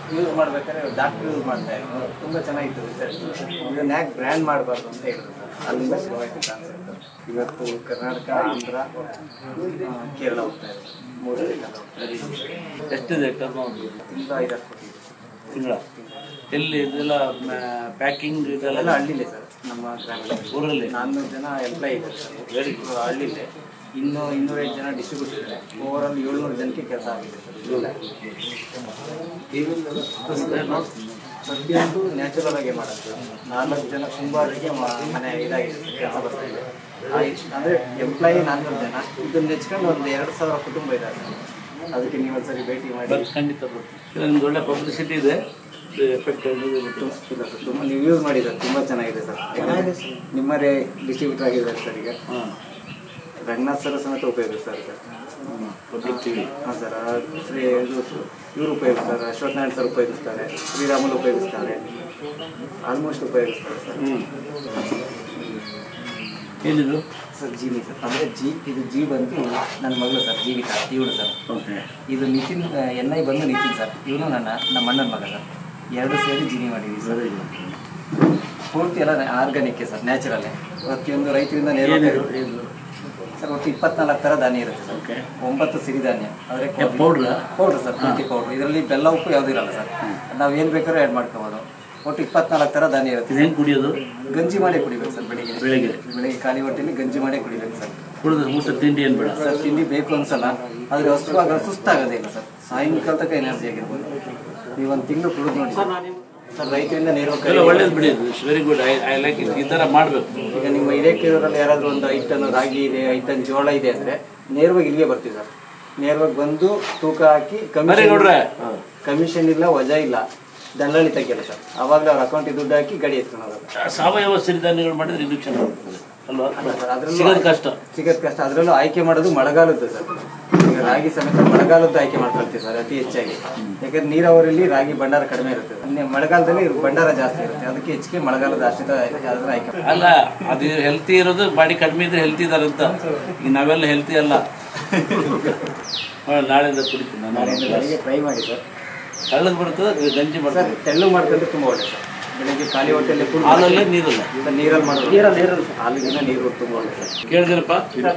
Use ಮಾಡ್ಬೇಕಾದ್ರೆ doctor use ಮಾಡ್ತಾ ಇದ್ರು ತುಂಬ ಚೆನ್ನಾಗಿತ್ತು ರಿಸಲ್ಟ್ ಇದನ್ನ ಯಾಕೆ ಬ್ರ್ಯಾಂಡ್ ಮಾಡಬಾರ್ದು ಅಂತ ಹೇಳಿದ್ರು ಸರ್ ಅಲ್ಲಿಂದ ಶುರುವಾಯಿತು ಕಾನ್ಸೆಪ್ಟ್ ಇವತ್ತು ಕರ್ನಾಟಕ ಆಂಧ್ರ ಆ, ಕೇರಳ ಹೋಗ್ತಾ ಇದೆ ಮೂರು ಎಷ್ಟಿದೆ ಟರ್ನ್ ತುಂಬ ಐದಾರು ಕೋಟಿ ಇದೆ ತಿಂಗಳ ಎಲ್ಲಿ ಇದೆಲ್ಲ ಪ್ಯಾಕಿಂಗ್ ಇದೆಲ್ಲ ಎಲ್ಲ ಹಳ್ಳಿಲೇ ಸರ್ ನಮ್ಮ ಗ್ರಾಮೀಣ ಊರಲ್ಲಿ ನಾನ್ನೂರು ಜನ ಎಂಪ್ಲಾಯ್ ಇದ್ದಾರೆ ಸರ್ ವೆರಿ ಹಳ್ಳಿಲೇ ಇನ್ನೂ ಇನ್ನೂರೈದು ಜನ ಡಿಸ್ಟ್ರಿಬ್ಯೂಟರ್ ಇದ್ದಾರೆ ಓವರ್ ಆಲ್ ಏಳ್ನೂರು ಜನಕ್ಕೆ ಕೆಲಸ ಆಗಿದೆ ಸರ್ ಪ್ರತಿಯೊಂದು ನ್ಯಾಚುರಲ್ ಆಗಿ ಮಾಡೋದು ನಾಲ್ಕು ಜನ ಕುಂಬಾರಿಗೆ ಮ- ಮನೆ ಇದಾಗಿದೆ ಕೆಲಸ ಬರ್ತಾ ಇದೆ ಆ ಇಷ್ಟ್- ಅಂದ್ರೆ ಎಂಪ್ಲಾಯಿ ನಾನ್ನೂರು ಜನ ಇದನ್ನ ನೆಚ್ಕೊಂಡು ಒಂದು ಎರಡು ಸಾವಿರ ಕುಟುಂಬ ಇದ್ದಾರೆ ಸರ್. ಅದಕ್ಕೆ ನೀವು ಒಂದ್ಸರಿ ಭೇಟಿ ಮಾಡಿ ಬರ್ತ್ ಖಂಡಿತ ಬರ್ತೀನಿ ನಿಮ್ದು ಒಳ್ಳೆ ಪಬ್ಲಿಸಿಟಿ ಇದೆ ಎಫೆಕ್ಟ್ ಇಲ್ಲ ಸರ್ ತುಂಬ ನೀವು ಯೂಸ್ ಮಾಡಿದ್ರೆ ತುಂಬ ಚೆನ್ನಾಗಿದೆ ಸರ್ ಯಾಕಂದ್ರೆ ನಿಮ್ಮದೇ ಡಿಸ್ಟ್ರಿಬ್ಯೂಟರ್ ಆಗಿದ್ದಾರೆ ಸರ್ ಈಗ ಹಾಂ ರಂಗನಾಥ್ ಸರ್ ಸಮೇತ ಉಪಯೋಗಿಸ್ತಾರೆ ಸರ್ ಪಬ್ಲಿಕ್ ಟಿವಿ ಹಾಂ ಸರ್ ಆ ಶ್ರೀ ಇದು ಸ- ಇವರು ಉಪಯೋಗಿಸ್ತಾರೆ ಅಶ್ವಥ್ ನಾರಾಯಣ್ ಸರ್ ಉಪಯೋಗಿಸ್ತಾರೆ ಶ್ರೀರಾಮುಲು ಉಪಯೋಗಿಸ್ತಾರೆ ಆಲ್ಮೋಸ್ಟ್ ಉಪಯೋಗಿಸ್ತಾರೆ ಸರ್ ಹ್ಞೂ ಏನಿದು ಸರ್ ಜೀವಿ ಸರ್ ಅಂದರೆ ಜಿ ಇದು ಜಿ ಬಂದು ನನ್ನ ಮಗಳು ಸರ್ ಜೀವಿತ ಇವಳು ಸರ್ ಓಕೆ ಇದು ನಿತಿನ್ ಎನ್ ಐ ಬಂದು ನಿತಿನ್ ಸರ್ ಇವನು ನನ್ನ ನಮ್ಮ ಅಣ್ಣನ ಮಗ ಸರ್ ಎರಡು ಸೇರಿ ಜೀನಿ ಮಾಡಿದ್ದೀವಿ ಸರ್ ಪೂರ್ತಿ ಎಲ್ಲ ಆರ್ಗಾನಿಕ್ ಸರ್ ನ್ಯಾಚುರಲ್ಲೇ ಪ್ರತಿಯೊಂದು ರೈತರಿಂದ ನೇರ ಏನಿದು ಏನಿದು ಸರ್ ಒಟ್ಟು ಇಪ್ಪತ್ನಾಲ್ಕು ಥರ ಧಾನ್ಯ ಇರುತ್ತೆ ಸರ್ ಓಕೆ ಒಂಬತ್ತು ಸಿರಿಧಾನ್ಯ ಅಂದರೆ ಪೌಡ್ರ್ ಪೌಡ್ರ್ ಸರ್ ಪುಟ್ಟಿ ಪೌಡ್ರ್ ಇದರಲ್ಲಿ ಬೆಲ್ಲ ಉಪ್ಪು ಯಾವುದೂ ಇರಲ್ಲ ಸರ್ ನಾವು ಏನು ಬೇಕಾದ್ರೂ ಆ್ಯಡ್ ಮಾಡ್ಕೋಬೋದು ಒಟ್ಟು ಇಪ್ಪತ್ನಾಲ್ಕು ಥರ ಧಾನ್ಯ ಇರುತ್ತೆ ಇದು ಹೆಂಗೆ ಕುಡಿಯೋದು ಗಂಜಿ ಮಾಡೇ ಕುಡಿಬೇಕು ಸರ್ ಬೆಳಿಗ್ಗೆ ಬೆಳಿಗ್ಗೆ ಬೆಳಿಗ್ಗೆ ಖಾಲಿ ಹೊಟ್ಟೆಲಿ ಗಂಜಿ ಮಾಡೇ ಕುಡಿಬೇಕು ಸರ್ ಕುಡಿದ್ರೆ ಊಟ ತಿಂಡಿ ಏನು ಬೇಡ ಸರ್ ತಿಂಡಿ ಬೇಕು ಅನ್ಸಲ್ಲ ಆದರೆ ಹಸುವಾಗ ಸುಸ್ತಾಗೋದೇ ಇಲ್ಲ ಸರ್ ಸಾಯಂಕಾಲ ತನಕ ಎನರ್ಜಿ ಆಗಿರ್ಬೋದು ನೀವು ಒಂದು ತಿಂಗಳು ಕುಡಿದು ನೋಡಿ ಸರ್ ರೈತರಿಂದ ನೇರವಾಗಿ ಎಲ್ಲ ಒಳ್ಳೇದು ಬಿಡಿ it's very good I I like it ಈ ಥರ ಮಾಡಬೇಕು ಈಗ ನಿಮ್ಮ ಹಿರೇಕೆರೂರಲ್ಲಿ ಯಾರಾದರೂ ಒಂದು ಐದು ಟನ್ ರಾಗಿ ಇದೆ ಐದು ಟನ್ ಜೋಳ ಇದೆ ಅಂದರೆ ನೇರವಾಗಿ ಇಲ್ಲಿಗೆ ಬರ್ತೀವಿ ಸರ್ ನೇರವಾಗಿ ಬಂದು ತೂಕ ಹಾಕಿ ಬರೀ ಗೌಡ್ರೆ ಕಮಿಷನ್ ಇಲ್ಲ ವಜಾ ಇಲ್ಲ ದಲ್ಲಾಳಿ ತೆಗಿಯಲ್ಲ ಸರ್ ಆವಾಗಲೇ ಅವ್ರ ಅಕೌಂಟಿಗೆ ದುಡ್ಡು ಹಾಕಿ ಗಾಡಿ ಎತ್ಕೊಂಡು ಹೋಗೋದು ಸಾವಯವ ಸಿರಿಧಾನ್ಯಗಳು ಮಾಡಿದ್ರೆ ಇನ್ನೂ ಚೆನ್ನಾಗಿರ್ತದೆ ಅಲ್ವಾ ಸರ್ ಅದರಲ್ಲೂ ಸಿಗೋದು ಕಷ್ಟ ಸಿಗೋದು ಕಷ್ಟ ಅದರಲ್ಲೂ ಆಯ್ಕೆ ಮಾಡೋದು ಮಳೆಗಾಲದ್ದು ಸರ್ ಈಗ ರಾಗಿ ಸಮೇತ ಮಳೆಗಾಲದ್ದು ಆಯ್ಕೆ ಮಾಡ್ಕೊಳ್ತೀವಿ ಸರ್ ಅತಿ ಹೆಚ್ಚಾಗಿ ಯಾಕಂದ್ರೆ ನೀರಾವರಿಯಲ್ಲಿ ರಾಗಿ ಭಂಡಾರ ಕಡಿಮೆ ಇರುತ್ತೆ ಇನ್ನು ಮಳೆಗಾಲದಲ್ಲಿ ಭಂಡಾರ ಜಾಸ್ತಿ ಇರುತ್ತೆ ಅದಕ್ಕೆ ಹೆಚ್ಚಿಗೆ ಮಳೆಗಾಲದ ಆಶ್ರಿತ ಯಾವ್ದಾದ್ರು ಆಯ್ಕೆ ಅಲ್ಲ ಅದು ಹೆಲ್ತಿ ಇರೋದು ಬಾಡಿ ಕಡಿಮೆ ಇದ್ರೆ ಹೆಲ್ತಿ ಇದಾರೆ ಅಂತ ಈಗ ನಾವೆಲ್ಲ ಹೆಲ್ತಿ ಅಲ್ಲ ಹಾ, ನಾಳೆಯಿಂದ ಕುಡಿತೀನಿ ನಾನು ನಾಳೆಯಿಂದ ಬೆಳಿಗ್ಗೆ ಟ್ರೈ ಮಾಡಿ ಸರ್ ಕಳ್ಳದು ಬರ್ತದೆ ಗಂಜಿ ಸರ್ ಬರ್ತದೆ ತೆಳ್ಳು ಮಾಡ್ಕೊಂಡ್ರೆ ತುಂಬ ಒಳ್ಳೆ ಸರ್ ಬೆಳಿಗ್ಗೆ ಖಾಲಿ ಹೊಟ್ಟೆಯಲ್ಲಿ ಕುಡಿದು ಹಾಲಲ್ಲೇ ನೀರಲ್ಲ ಸರ್ ನೀರಲ್ಲಿ ಮಾಡೋದು ನೀರಲ್ಲಿ ನೀರಲ್ಲಿ ಹಾಲಿಗಿನ ನೀರು ತುಂಬ ಒಳ್ಳೆ ಸರ್ ಕೇಳಿದ್ರಪ್ಪ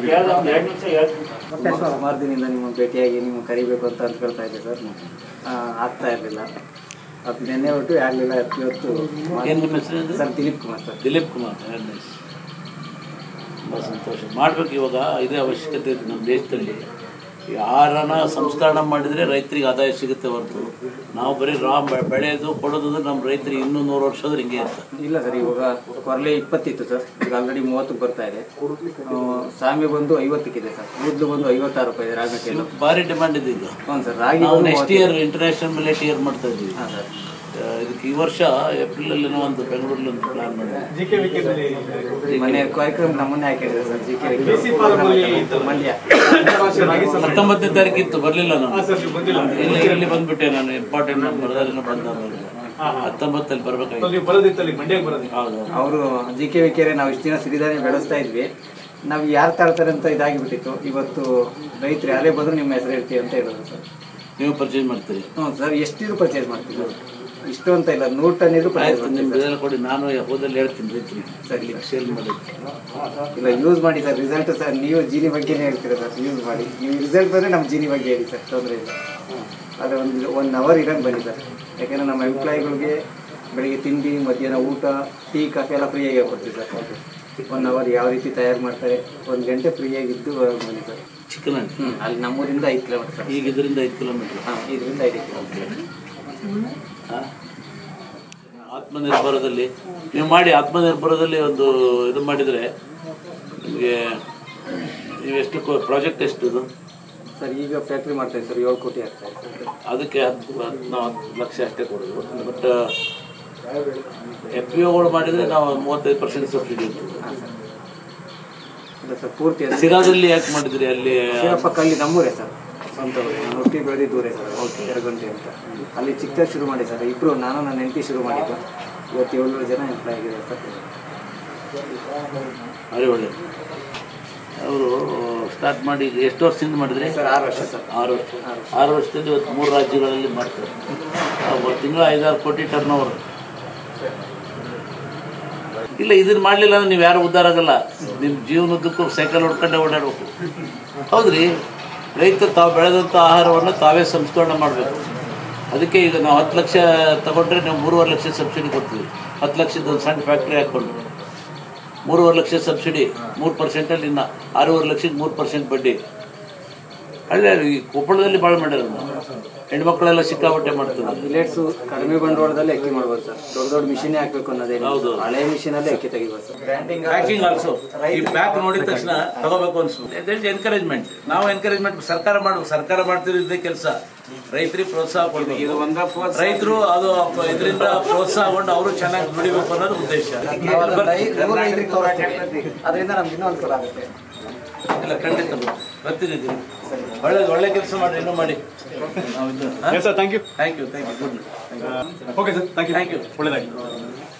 ತುಂಬ ಸುಮಾರು ದಿನದಿಂದ ನಿಮ್ಮ ಭೇಟಿಯಾಗಿ ನಿಮ್ಮ ಕರಿಬೇಕು ಅಂತ ಅಂದ್ಕೊಳ್ತಾ ಇದ್ದೆ ಸರ್ ಆ, ಆಗ್ತಾ ಇರಲಿಲ್ಲ ಅದು ನೆನ್ನೆ ಒಟ್ಟು ಆಗಲಿಲ್ಲ ಇವತ್ತು ಏನು ನಿಮ್ಮ ಹೆಸರು ಏನು? Sir Dilip Kumar sir Dilip Kumar very nice ತುಂಬ ಸಂತೋಷ ಮಾಡ್ಬೇಕು ಇವಾಗ ಇದೇ ಅವಶ್ಯಕತೆ ಇದೆ ನಮ್ಮ ದೇಶದಲ್ಲಿ ಯಾರನ್ನ ಸಂಸ್ಕರಣ ಮಾಡಿದರೆ ರೈತರಿಗೆ ಆದಾಯ ಸಿಗುತ್ತೆ ಹೊರತು ನಾವು ಬರೀ ರಾ ಬೆ- ಬೆಳೆಯೋದು ಕೊಡೋದು ಅಂದ್ರೆ ನಮ್ಮ ರೈತರಿಗೆ ಇನ್ನೂ ನೂರು ವರ್ಷ ಆದ್ರೆ ಹಿಂಗೆ ಇರ್ತದೆ ಇಲ್ಲ ಸರ್ ಇವಾಗ ಕೊರಲೆ ಇಪ್ಪತ್ತಿತ್ತು ಸರ್ ಈಗ ಆಲ್ರೆಡಿ ಮೂವತ್ತಕ್ಕೆ ಬರ್ತಾ ಇದೆ ಆ, ಸಾಮೆ ಬಂದು ಐವತ್ತಕ್ಕಿದೆ ಸರ್ ಉದ್ಲು ಬಂದು ಐವತ್ತಾರು ರೂಪಾಯಿ ಇದೆ ರಾಗಕ್ಕೆಲ್ಲ ಭಾರಿ ಡಿಮಾಂಡ್ ಇದೆ ಈಗ ಹ್ಞೂ ಸರ್ ರಾಗಿ ನಾವು ಬಂದು next year international millet year ಮಾಡ್ತಾ ಇದ್ದೀವಿ ಹಾಂ ಸರ್ ಆ, ಇದಕ್ಕೆ ಈ ವರ್ಷ ಏಪ್ರಿಲಲ್ಲಿ ನಾವು ಒಂದು ಬೆಂಗಳೂರಲ್ಲಿ ಒಂದು ಪ್ಲಾನ್ ಮಾಡಿದ್ವಿ ಮನೆ ಕಾರ್ಯಕ್ರಮ ನಮ್ಮನ್ನೇ ಹಾಕಿದ್ರೆ ಸರ್ ಜಿ ಕೆ ಮಂಡ್ಯ ಹತ್ತೊಂಬತ್ತನೇ ತಾರೀಕು ಇತ್ತು ಬರಲಿಲ್ಲ ನಾನು ಇಲ್ಲಿ ಇಲ್ಲಿ ಬಂದ್ಬಿಟ್ಟೆ ನಾನು ಇಂಪಾರ್ಟೆಂಟ್ ಬರದಾರಿನ ಬಂದ ಹತ್ತೊಂಬತ್ತಲ್ಲಿ ಬರ್ಬೇಕಾಗಿತ್ತು ಹೌದು ಅವರು ಜಿ ಕೆ ವಿಕೆರೆ ನಾವು ಇಷ್ಟು ದಿನ ಸಿರಿಧಾನ್ಯ ಬೆಳೆಸ್ತಾ ಇದ್ವಿ ನಾವು ಯಾರು ತರ್ತಾರೆ ಅಂತ ಇದಾಗಿಬಿಟ್ಟಿತ್ತು ಇವತ್ತು ರೈತರು ಯಾರೇ ಬಂದರೂ ನಿಮ್ಮ ಹೆಸರು ಹೇಳ್ತೀವಿ ಅಂತ ಹೇಳೋದು ಸರ್ ನೀವು ಪರ್ಚೇಸ್ ಮಾಡ್ತೀರಿ ಹ್ಞೂ ಸರ್ ಎಷ್ಟಿದ್ರು ಪರ್ಚೇಸ್ ಮಾಡ್ತೀವಿ ಸರ್ ಇಷ್ಟು ಅಂತ ಇಲ್ಲ ನೂರು ಟನ್ ಇದ್ರು ಪರ್ಚೇಸ್ ಆಯ್ತು ನಿಮ್ಮ ಬೆಲೆ ಕೊಡಿ ನಾನು ಹೋದಲ್ಲಿ ಹೇಳ್ತೀನಿ ರೈತರಿಗೆ ಸರಿ ಸೇಲ್ ಮಾಡಿ ಇಲ್ಲ ಯೂಸ್ ಮಾಡಿ ಸರ್ ರಿಸಲ್ಟ್ ಸರ್ ನೀವು ಜೀನಿ ಬಗ್ಗೆನೇ ಹೇಳ್ತೀರಾ ಸರ್ ಯೂಸ್ ಮಾಡಿ ನೀವು ರಿಸಲ್ಟ್ ಬಂದರೆ ನಮ್ಮ ಜೀನಿ ಬಗ್ಗೆ ಹೇಳಿ ಸರ್ ತೊಂದರೆ ಇಲ್ಲ ಅದು ಒಂದು ಒನ್ ಅವರ್ ಇರಂಗೆ ಬನ್ನಿ ಸರ್ ಯಾಕೆಂದರೆ ನಮ್ಮ ಎಂಪ್ಲಾಯಿಗಳಿಗೆ ಬೆಳಿಗ್ಗೆ ತಿಂಡಿ ಮಧ್ಯಾಹ್ನ ಊಟ ಟೀ ಕಾಫಿ ಎಲ್ಲ ಫ್ರೀಯಾಗಿ ಕೊಡ್ತೀವಿ ಸರ್ ಒನ್ ಅವರ್ ಯಾವ ರೀತಿ ತಯಾರು ಮಾಡ್ತಾರೆ ಒಂದು ಗಂಟೆ ಫ್ರೀಯಾಗಿದ್ದು ಬನ್ನಿ ಸರ್ ಚಿಕನ್ ಹ್ಞೂ ಅಲ್ಲಿ ನಮ್ಮೂರಿಂದ ಐದು ಕಿಲೋಮೀಟರ್ ಸರ್ ಈಗ ಇದರಿಂದ ಐದು ಕಿಲೋಮೀಟ್ರ್ ಹಾಂ ಇದರಿಂದ ಐದು ಕಿಲೋಮೀಟರ್ ಆತ್ಮನಿರ್ಭರದಲ್ಲಿ ನೀವು ಮಾಡಿ ಆತ್ಮನಿರ್ಭರದಲ್ಲಿ ಒಂದು ಇದು ಮಾಡಿದರೆ ನಿಮಗೆ ನೀವು ಎಷ್ಟು ಪ್ರಾಜೆಕ್ಟ್ ಎಷ್ಟು ಇದು ಸರ್ ಈಗ ಫ್ಯಾಕ್ಟ್ರಿ ಮಾಡ್ತಾಯಿದ್ದೀವಿ ಸರ್ ಏಳು ಕೋಟಿ ಆಗ್ತಾ ಇದೆ ಸರ್ ಅದಕ್ಕೆ ಹತ್ತು ಹತ್ತು ನಾವು ಹತ್ತು ಲಕ್ಷ ಅಷ್ಟೇ ಕೊಡೋದು ಬಟ್ ಎಫ್ ಪಿ ಒಗಳು ಮಾಡಿದರೆ ನಾವು ಮೂವತ್ತೈದು ಪರ್ಸೆಂಟ್ ಸಬ್ಸಿಡಿ ಇರ್ತದೆ ಹಾಂ ಸರ್ ಇಲ್ಲ ಸರ್ ಪೂರ್ತಿ ಅದು ಸಿರಾದಲ್ಲಿ ಯಾಕೆ ಮಾಡಿದ್ರಿ ಅಲ್ಲಿ ಶಿವಪ್ಪ ಕಲ್ಲಿ ನಮ್ಮೂರೇ ಸರ್ ಸ್ವಂತ ಊರೇ. ನಾನು ಹುಟ್ಟಿ ಬೆಳೆದಿದ್ದೂರೇ ಸರ್ ಓಕೆ ಎರಗಂಟೆ ಅಂತ ಅಲ್ಲಿ ಚಿಕ್ಕದಾಗಿ ಶುರು ಮಾಡಿ ಸರ್ ಇಬ್ಬರು ನಾನು ನನ್ನ ಹೆಂಡತಿ ಶುರು ಮಾಡಿದ್ದು ಇವತ್ತು ಏಳ್ನೂರು ಜನ ಎಂಪ್ಲಾಯ್ ಆಗಿದ್ದಾರೆ ಸರ್ ಭಾರಿ ಒಳ್ಳೆಯದು ಅವರು ಸ್ಟಾರ್ಟ್ ಮಾಡಿ ಈಗ ಎಷ್ಟು ವರ್ಷದಿಂದ ಮಾಡಿದ್ರಿ ಸರ್ ಆರು ವರ್ಷ ಸರ್ ಆರು ವರ್ಷ ಆರು ವರ್ಷದಲ್ಲಿ ಇವತ್ತು ಮೂರು ರಾಜ್ಯಗಳಲ್ಲಿ ಮಾಡ್ತಾರೆ ಆ, ಒಟ್ಟು ತಿಂಗಳ ಐದಾರು ಕೋಟಿ ಟರ್ನ್ ಓವರ್ ಇಲ್ಲ ಇದನ್ನ ಮಾಡಲಿಲ್ಲ ಅಂದ್ರೆ ನೀವು ಯಾರು ಉದ್ಧಾರ ಆಗಲ್ಲ ನಿಮ್ಮ ಜೀವನದ್ದಕ್ಕೂ ಸೈಕಲ್ ಹೊಡ್ಕೊಂಡೆ ಓಡಾಡಬೇಕು ಹೌದ್ರಿ ರೈತರು ತಾವು ಬೆಳೆದಂಥ ಆಹಾರವನ್ನು ತಾವೇ ಸಂಸ್ಕರಣೆ ಮಾಡಬೇಕು ಅದಕ್ಕೆ ಈಗ ನಾವು ಹತ್ತು ಲಕ್ಷ ತಗೊಂಡ್ರೆ ನಾವು ಮೂರುವರೆ ಲಕ್ಷ ಸಬ್ಸಿಡಿ ಕೊಡ್ತೀವಿ ಹತ್ತು ಲಕ್ಷದ ಒಂದು ಸಣ್ಣ ಫ್ಯಾಕ್ಟ್ರಿ ಹಾಕ್ಕೊಂಡು ಮೂರುವರೆ ಲಕ್ಷ ಸಬ್ಸಿಡಿ ಮೂರು ಪರ್ಸೆಂಟಲ್ಲಿ ಇನ್ನು ಆರೂವರೆ ಲಕ್ಷಕ್ಕೆ ಮೂರು ಪರ್ಸೆಂಟ್ ಬಡ್ಡಿ ಅಲ್ಲೇ ಈ ಕೊಪ್ಪಳದಲ್ಲಿ ಭಾಳ ಮಾಡ್ಯಾರ ಹೆಣ್ಮಕ್ಳೆಲ್ಲ ಸಿಕ್ಕಾಪಟ್ಟೆ ಮಾಡ್ತಾರೆ ಮಿಲೆಟ್ಸ್ ಕಡಿಮೆ ಬಂಡವಾಳದಲ್ಲಿ ಅಕ್ಕಿ ಮಾಡ್ಬೋದು ಸರ್ ದೊಡ್ಡ ದೊಡ್ಡ ಮಿಷಿನೇ ಹಾಕ್ಬೇಕು ಅನ್ನೋದೇ ಹೌದು. ಹಳೆ ಮಿಷಿನಲ್ಲಿ ಅಕ್ಕಿ ತೆಗಿಬೋದು ಸರ್ ಗ್ರೈಂಡಿಂಗ್ ಪ್ಯಾಕಿಂಗ್ ಆಲ್ಸೋ ಈ ಪ್ಯಾಕ್ ನೋಡಿದ ತಕ್ಷಣ ತಗೋಬೇಕು ಅನ್ಸುತ್ತೆ ಎನ್ಕರೇಜ್ಮೆಂಟ್ ನಾವು ಎನ್ಕರೇಜ್ಮೆಂಟ್ ಸರ್ಕಾರ ಮಾಡ್ಬೇಕು ಸರ್ಕಾರ ಮಾಡ್ತಿರೋದೇ ಕೆಲಸ ರೈತರಿಗೆ ಪ್ರೋತ್ಸಾಹ ಇದು ಕೊಡಬೇಕು ಒಂದ ಫೋರ್ಸ್ ರೈತರು ಅದು ಇದರಿಂದ ಪ್ರೋತ್ಸಾಹಗೊಂಡು ಅವರು ಚೆನ್ನಾಗಿ ದುಡಿಬೇಕು ಅನ್ನೋದು ಉದ್ದೇಶ ನೂರು ರೈತರಿಗೆ ತೋರಿಸ್ತೀವಿ ಅದರಿಂದ ನಮ್ಗೆ ಇನ್ನೂ ಅನುಕೂಲ ಆಗುತ್ತೆ ಇಲ್ಲ ಖಂಡಿತ ಬರ್ತೀನಿ ಒಳ್ಳೆ ಒಳ್ಳೆ ಕೆಲಸ ಮಾಡಿ ಇನ್ನೂ ಮಾಡಿ ನಾವು ಇದು sir thank you thank you thank you good okay sir thank you thank you ಒಳ್ಳೆದಾಗಿ